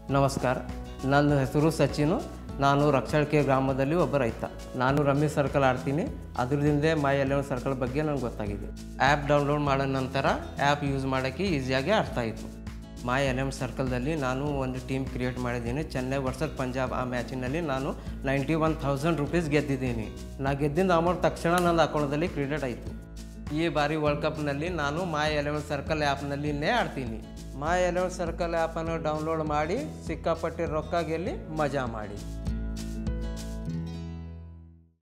ನಮಸ್ಕಾರ ನನ್ನ ಹೆಸರು ಸಚಿನು ನಾನು ರಕ್ಷಳ್ಕೆ ಗ್ರಾಮದಲ್ಲಿ ಒಬ್ಬ ರೈತ ನಾನು ರಮ್ಮಿ ಸರ್ಕಲ್ ಆಡ್ತೀನಿ ಅದರಿಂದ ಮೈ ಎಲೆವನ್ ಸರ್ಕಲ್ ಬಗ್ಗೆ ನನಗೆ ಗೊತ್ತಾಗಿದೆ ಆ್ಯಪ್ ಡೌನ್ಲೋಡ್ ಮಾಡಿದ ನಂತರ ಆ್ಯಪ್ ಯೂಸ್ ಮಾಡೋಕ್ಕೆ ಈಸಿಯಾಗಿ ಅರ್ಥ ಆಯಿತು ಮೈ ಎಲೆವನ್ ಸರ್ಕಲ್ದಲ್ಲಿ ನಾನು ಒಂದು ಟೀಮ್ ಕ್ರಿಯೇಟ್ ಮಾಡಿದ್ದೀನಿ ಚೆನ್ನೈ ವರ್ಸಸ್ ಪಂಜಾಬ್ ಆ ಮ್ಯಾಚಿನಲ್ಲಿ ನಾನು ನೈಂಟಿ ಒನ್ ಥೌಸಂಡ್ ರುಪೀಸ್ ಗೆದ್ದಿದ್ದೀನಿ ನಾ ಗೆದ್ದಿದ್ದ ಅಮೌಂಟ್ ತಕ್ಷಣ ನನ್ನ ಅಕೌಂಟಲ್ಲಿ ಕ್ರೆಡಿಟ್ ಆಯಿತು ಈ ಬಾರಿ ವರ್ಲ್ಡ್ ಕಪ್ನಲ್ಲಿ ನಾನು ಮೈ ಎಲೆವನ್ ಸರ್ಕಲ್ ಆ್ಯಪ್ನಲ್ಲಿನೇ ಆಡ್ತೀನಿ ಮೈ ಎಲೆವನ್ ಸರ್ಕಲ್ ಆ್ಯಪನ್ನು ಡೌನ್ಲೋಡ್ ಮಾಡಿ ಸಿಕ್ಕಾಪಟ್ಟೆ ರೊಕ್ಕ ಗೆಲ್ಲಿ ಮಜಾ ಮಾಡಿ